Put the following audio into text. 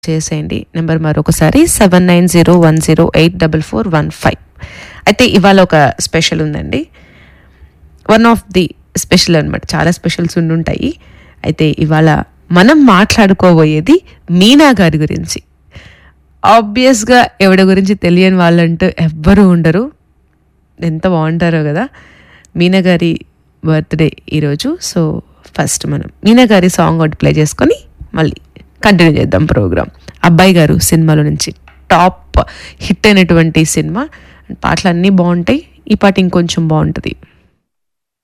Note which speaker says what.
Speaker 1: చేసేయండి నెంబర్ మరొకసారి seven nine zero one zero eight double four one five అయితే ఇవాళ ఒక స్పెషల్ ఉందండి వన్ ఆఫ్ ది స్పెషల్ అనమాట చాలా స్పెషల్స్ ఉండుంటాయి అయితే ఇవాళ మనం మాట్లాడుకోబోయేది మీనా గారి గురించి ఆబ్వియస్గా ఎవడి గురించి తెలియని వాళ్ళంటూ ఎవ్వరూ ఉండరు ఎంత బాగుంటారో కదా మీనా గారి బర్త్డే ఈరోజు సో ఫస్ట్ మనం మీనా గారి సాంగ్ ఒకటి ప్లే చేసుకొని మళ్ళీ కంటిన్యూ చేద్దాం ప్రోగ్రామ్ అబ్బాయి గారు సినిమాలో నుంచి టాప్ హిట్ అయినటువంటి సినిమా పాటలు అన్నీ బాగుంటాయి ఈ పాట ఇంకొంచెం బాగుంటుంది